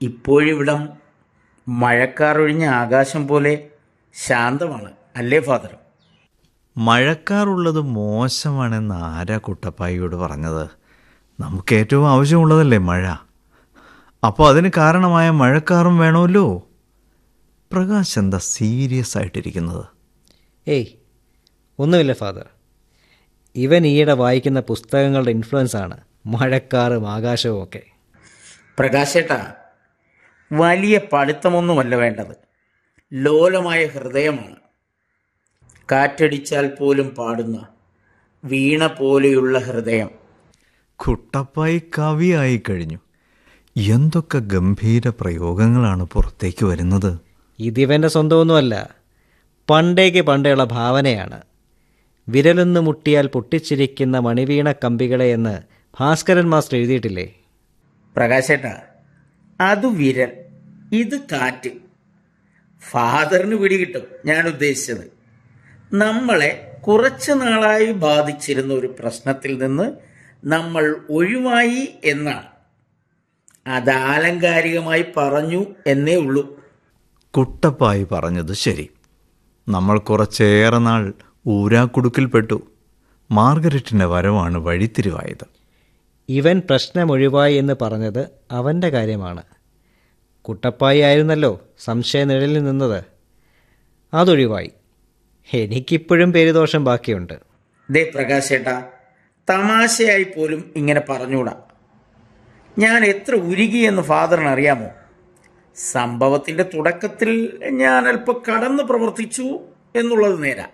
ഇപ്പോഴിവിടം മഴക്കാറൊഴിഞ്ഞ ആകാശം പോലെ ശാന്തമാണ് അല്ലേ ഫാദർ മഴക്കാറുള്ളത് മോശമാണെന്ന് ആരാ കുട്ടപ്പായിയോട് പറഞ്ഞത് നമുക്ക് ഏറ്റവും ആവശ്യമുള്ളതല്ലേ മഴ അപ്പോൾ അതിന് കാരണമായ മഴക്കാറും വേണമല്ലോ പ്രകാശ് എന്താ സീരിയസ് ആയിട്ടിരിക്കുന്നത് ഏയ് ഒന്നുമില്ല ഫാദർ ഇവൻ ഈയിടെ വായിക്കുന്ന പുസ്തകങ്ങളുടെ ഇൻഫ്ലുവൻസ് ആണ് മഴക്കാറും ആകാശവും ഒക്കെ പ്രകാശേട്ടാ വലിയ പഠിത്തമൊന്നുമല്ല വേണ്ടത് ലോലമായ ഹൃദയമാണ് കാറ്റടിച്ചാൽ പോലും പാടുന്ന വീണ പോലെയുള്ള ഹൃദയം കുട്ടപ്പായി കവിയായി കഴിഞ്ഞു എന്തൊക്കെ ഗംഭീര പ്രയോഗങ്ങളാണ് പുറത്തേക്ക് വരുന്നത് ഇതിവൻ്റെ സ്വന്തമൊന്നുമല്ല പണ്ടേക്ക് പണ്ടേയുള്ള ഭാവനയാണ് വിരലൊന്ന് മുട്ടിയാൽ പൊട്ടിച്ചിരിക്കുന്ന മണിവീണ കമ്പികളെ എന്ന് ഭാസ്കരൻ മാസ്റ്റർ എഴുതിയിട്ടില്ലേ പ്രകാശേട്ടാ അത് വിരൽ ഇത് കാറ്റ് ഫാദറിന് പിടികിട്ടും ഞാൻ ഉദ്ദേശിച്ചത് നമ്മളെ കുറച്ചു നാളായി ബാധിച്ചിരുന്ന ഒരു പ്രശ്നത്തിൽ നിന്ന് നമ്മൾ ഒഴിവായി എന്നാണ് അത് ആലങ്കാരികമായി പറഞ്ഞു എന്നേ ഉള്ളൂ കുട്ടപ്പായി പറഞ്ഞത് ശരി നമ്മൾ കുറച്ചേറെ നാൾ ഊരാക്കുടുക്കിൽപ്പെട്ടു മാർഗരറ്റിൻ്റെ വരവാണ് വഴിത്തിരിവായത് ഇവൻ പ്രശ്നമൊഴിവായി എന്ന് പറഞ്ഞത് അവൻ്റെ കാര്യമാണ് കുട്ടപ്പായി ആയിരുന്നല്ലോ സംശയനിഴലിൽ നിന്നത് അതൊഴിവായി എനിക്കിപ്പോഴും പേരുദോഷം ബാക്കിയുണ്ട് ദേ പ്രകാശേട്ടാ തമാശയായി പോലും ഇങ്ങനെ പറഞ്ഞുകൂടാ ഞാൻ എത്ര ഉരുകിയെന്ന് ഫാദറിന് അറിയാമോ സംഭവത്തിന്റെ തുടക്കത്തിൽ ഞാൻ അല്പം കടന്നു പ്രവർത്തിച്ചു എന്നുള്ളത് നേരാ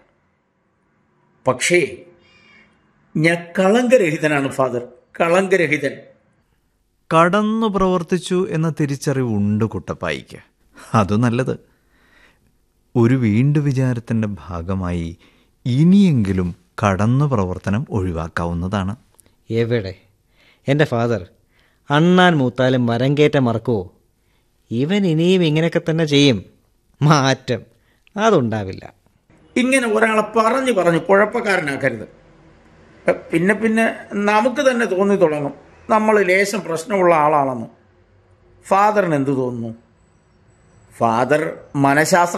പക്ഷേ ഞാൻ കളങ്കരഹിതനാണ് ഫാദർ കളങ്കരഹിതൻ കടന്നു പ്രവർത്തിച്ചു എന്ന തിരിച്ചറിവുണ്ട് കുട്ടപ്പായിക്ക് അത് നല്ലത് ഒരു വീണ്ടു വിചാരത്തിൻ്റെ ഭാഗമായി ഇനിയെങ്കിലും കടന്നു പ്രവർത്തനം ഒഴിവാക്കാവുന്നതാണ് എവിടെ എൻ്റെ ഫാദർ അണ്ണാൻ മൂത്താലും മരം കയറ്റം മറക്കുവോ ഇവൻ ഇനിയും ഇങ്ങനെയൊക്കെ തന്നെ ചെയ്യും മാറ്റം അതുണ്ടാവില്ല ഇങ്ങനെ ഒരാളെ പറഞ്ഞു പറഞ്ഞ് കുഴപ്പക്കാരനാക്കരുത് പിന്നെ പിന്നെ നമുക്ക് തന്നെ തോന്നി തുടങ്ങും നമ്മൾ ലേശം പ്രശ്നമുള്ള ആളാണെന്ന് ഫാദറിന് എന്തു തോന്നുന്നു ഫാദർ മനഃശാസ്ത്ര